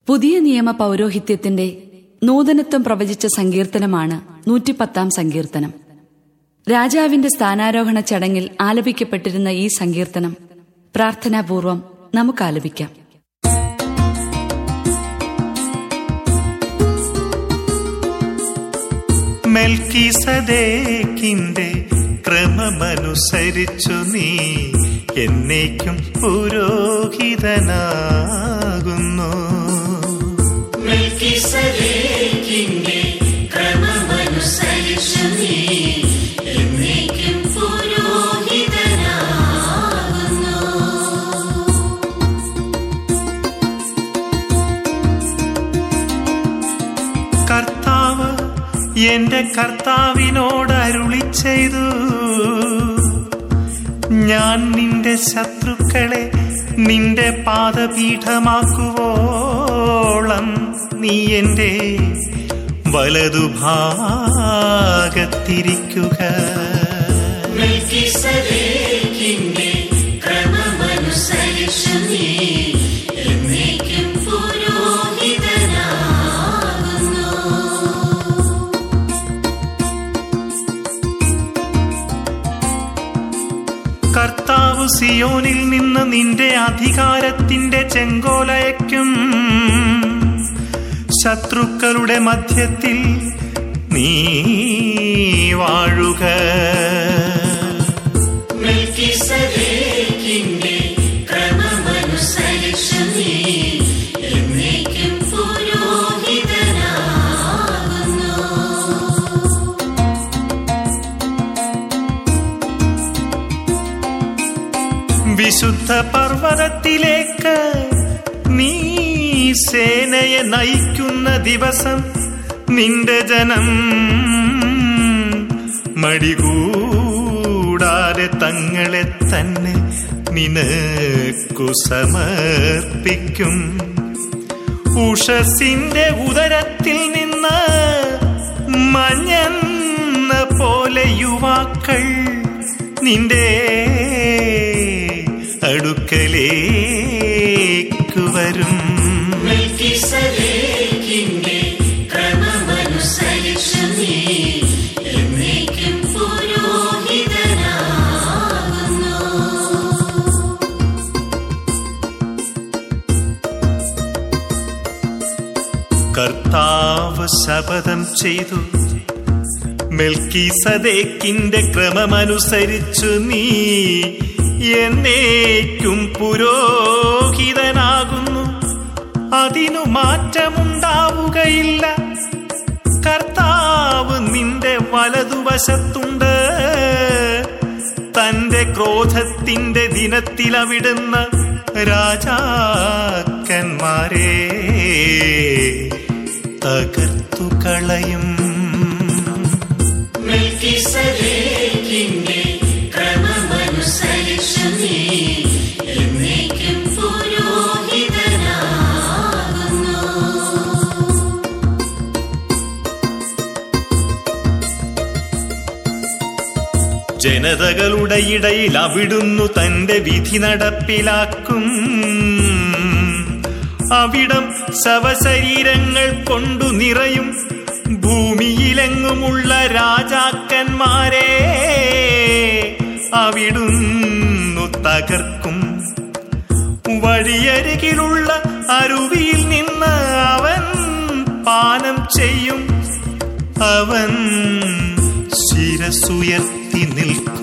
പുതിയ നിയമ പൗരോഹിത്യത്തിന്റെ നൂതനത്വം പ്രവചിച്ച സങ്കീർത്തനമാണ് നൂറ്റിപ്പത്താം സങ്കീർത്തനം രാജാവിന്റെ സ്ഥാനാരോഹണ ചടങ്ങിൽ ആലപിക്കപ്പെട്ടിരുന്ന ഈ സങ്കീർത്തനം പ്രാർത്ഥനാപൂർവം നമുക്ക് ആലപിക്കാം മെൽക്കിസദേക്കിന്റെ ക്രമമനുസരിച്ചു നീ എന്നേക്കും പുരോഹിതനാകുന്നു മെൽക്കിസദേക്കിന്റെ ക്രമമനുസരിച്ചു നീ എന്നേക്കും പുരോഹിതനാകുന്നു കർത്താവ് എന്റെ കർത്താവിനോട് അരുളി ചെയ്തു ഞാൻ നിന്റെ ശത്രുക്കളെ നിന്റെ പാദപീഠമാക്കുവോളം നീ എന്റെ വലതുഭാഗത്തിരിക്കുക മെൽക്കിസദേക്കിന്റെ ക്രമമനുസരിച്ചു നീ എന്നേക്കും പുരോഹിതനാകുന്നു കർത്താവ് സിയോനിൽ നിന്ന് നിന്റെ അധികാരത്തിന്റെ ചെങ്കോലയക്കും ശത്രുക്കളുടെ മധ്യത്തിൽ നീ വാഴുക മെൽക്കിസദേക്കിന്റെ ക്രമമനുസരിച്ചു നീ എന്നേക്കും പുരോഹിതനാകുന്നു വിശുദ്ധ പർവ്വതത്തിലേക്ക് നീ സേനയെ നയിക്കുന്ന ദിവസം നിന്റെ ജനം മടികൂടാതെ തങ്ങളെ തന്നെ നിനക്കു സമർപ്പിക്കും ഉഷസിന്റെ ഉദരത്തിൽ നിന്ന് മഞ്ഞെന്ന പോലെ യുവാക്കൾ നിന്റെ അടുക്കലേക്ക് വരും മെൽക്കിസദേക്കിന്റെ ക്രമമനുസരിച്ചു നീ എന്നേക്കും പുരോഹിതനാകുന്നു കർത്താവ് ശപഥം ചെയ്തു മെൽക്കീസദേക്കിന്റെ ക്രമമനുസരിച്ചു നീ എന്നേക്കും പുരോഹിതനാകുന്നു അതിനു മാറ്റമുണ്ടാവുകയില്ല കർത്താവ് നിന്റെ വലതുവശത്തുണ്ട് തന്റെ ക്രോധത്തിന്റെ ദിനത്തിൽ അവിടുന്ന് രാജാക്കന്മാരെ തകർത്തു കളയും മെൽക്കിസദേക്കിന്റെ ക്രമമനുസരിച്ചു നീ എന്നേക്കും പുരോഹിതനാകുന്നു ജനതകളുടെ ഇടയിൽ അവിടുന്നു തന്റെ വിധി നടപ്പിലാക്കും അവിടം ശവശരീരങ്ങൾ കൊണ്ടു നിറയും ഭൂമിയിലെങ്ങുമുള്ള രാജാക്കന്മാരെ അവിടുന്നു തകർക്കും വഴിയരികിലുള്ള അരുവിയിൽ നിന്ന് അവൻ പാനം ചെയ്യും അവൻ ശിരസുയർത്തി നിൽക്കും